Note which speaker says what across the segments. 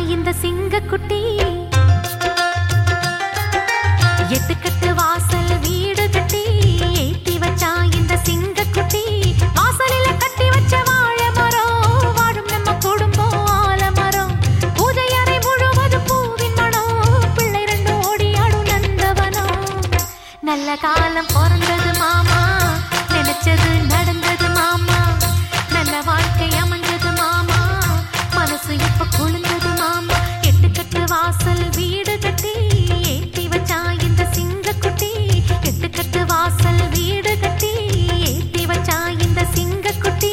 Speaker 1: இந்த சிங்கக்குட்டி எட்டுக்கட்டு வாசல் வீடு கட்டி ஏத்தி வச்சா இந்த சிங்கக்குட்டி வாசலில கட்டி வச்ச வாழை மரம் வாழும் நம்ம குடும்பம் ஆலமரம் பூஜை அறை முழுவதும் பூவின் மனம் பிள்ளை ரெண்டு ஓடியாடும் நந்தவனம் நல்ல காலம் பிறந்தது மாமா நினைச்சது நடந்தது மாமா நல்ல வாழ்க்கை அமைஞ்சது மாமா மனசு இப்ப குளிர்ந்தது மாமா எட்டு கட்டு வாசல் வீடு கட்டி ஏத்தி வச்சா இந்த சிங்கக்குட்டி எட்டு கட்டு வாசல் வீடு கட்டி ஏத்தி வச்சா இந்த சிங்கக்குட்டி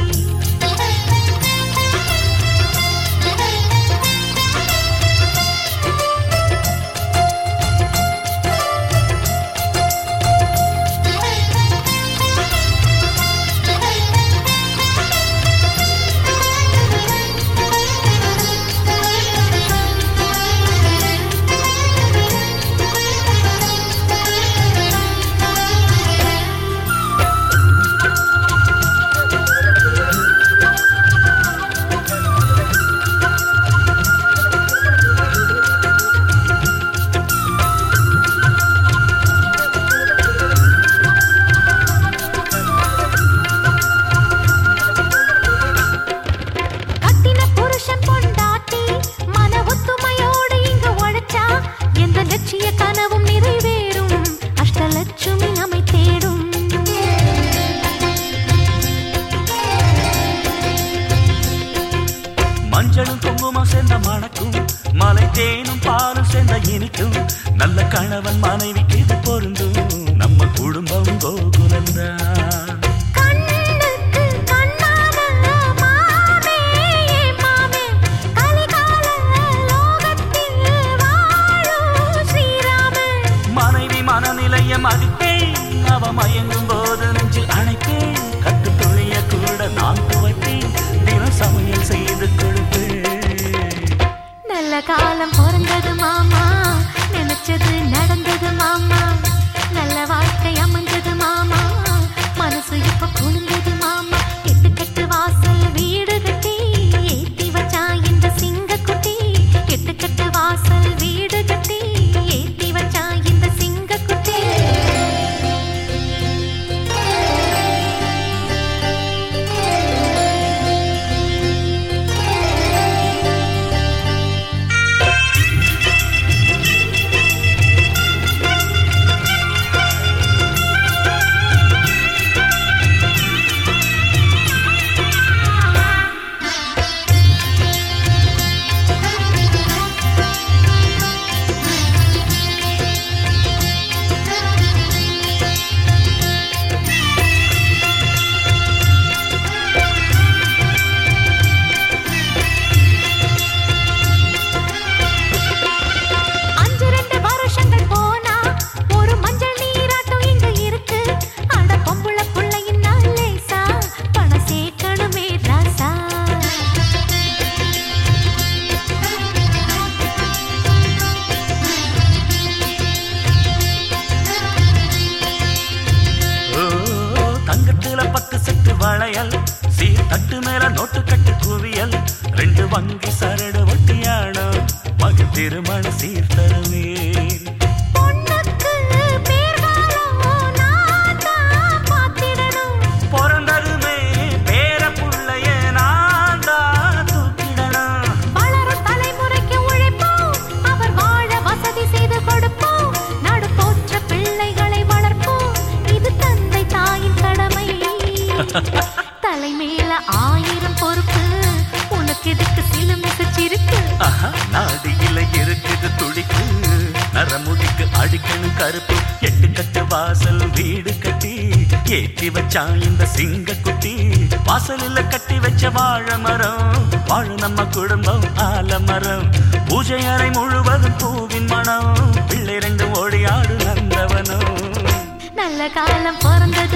Speaker 1: கட்டின புருஷன் பொண்டாட்டி மன ஒத்துமையோடு இங்கு உழைச்சா எந்த லட்சிய கனவும் நிறைவேறும் அஷ்டலட்சுமி நம்மை தேடும்
Speaker 2: மஞ்சளும் குங்குமம் சேர்ந்த மணக்கும் மலை தேனும் பாலும் சேர்ந்த இனிக்கும் நல்ல கணவன் மனைவிக்கு இது பொருந்தும் நம்ம குடும்பம் கோகுலந்தான்
Speaker 1: கண்ணுக்கு கண்ணான மாமே மாமே கலிகால லோகத்தில் வாழும் ஸ்ரீராமன்
Speaker 2: மனைவி மனநிலைய மதிப்பேன் அவ மயங்கும் போது நெஞ்சில் அணைப்பேன் கட்டு துளிய கூட நான் துவைப்பேன் தினம் சமையல் செய்து கொடுப்பேன்
Speaker 1: நல்ல காலம் பிறந்தது மாமா நினைச்சது நடந்தது மாமா நல்ல வாழ்க்கை அமைஞ்சது மாமா மனசு இப்ப குளிர்ந்தது மாமா எட்டு கட்டு வாசல் வீடு கட்டி ஏத்தி வச்சா இந்த சிங்கக்குட்டி எட்டு கட்டு வாசல் வீடு கட்டி ஏத்தி வச்சா இந்த சிங்கக்குட்டி அஞ்சு ரெண்டு வருஷங்கள் போனா ஒரு மஞ்சள் நீராட்டம் இங்க இருக்கு அட பொம்புள புள்ளையின் லேசா பணம் சேர்க்கணுமே ராசா
Speaker 2: ஓ தங்கத்துல பத்து செட்டு வளையல் சீர் தட்டு மேல நோட்டு கட்டு குவியல் ரெண்டு வங்கி சரடு ஒட்டியானோ மக திருமண சீர் தருவேன்
Speaker 1: பொண்ணுக்கு பேர்காலம் நான் தான் பார்த்திடணும்
Speaker 2: பிறந்ததுமே பேர புள்ளைய நான் தான் தூக்கிடணும்
Speaker 1: வளரும் தலைமுறைக்கு உழைப்போம் அவர் வாழ வசதி செய்து கொடுப்போம் நடு போற்ற பிள்ளைகளை வளர்ப்போம் இது தந்தை தாயின் கடமை தலை மேல ஆயிரம் பொறுப்பு உனக்கு எதுக்கு சில மிகச்சிருக்கு
Speaker 2: ஆஹா, நாடியில இருக்குது துடிக்கு நரமுடிக்கு அடிக்கணும் கருப்பு எட்டு கட்டு வாசல் வீடு கட்டி ஏத்தி வச்சான் இந்த சிங்க குட்டி வாசலில் கட்டி வச்ச வாழை மரம் வாழ நம்ம குடும்பம் ஆலமரம் பூஜை அறை முழுவதும் பூவின் மனம் பிள்ளை ரெண்டும் ஓடி ஆடு நந்தவனம்
Speaker 1: நல்ல காலம் பிறந்தது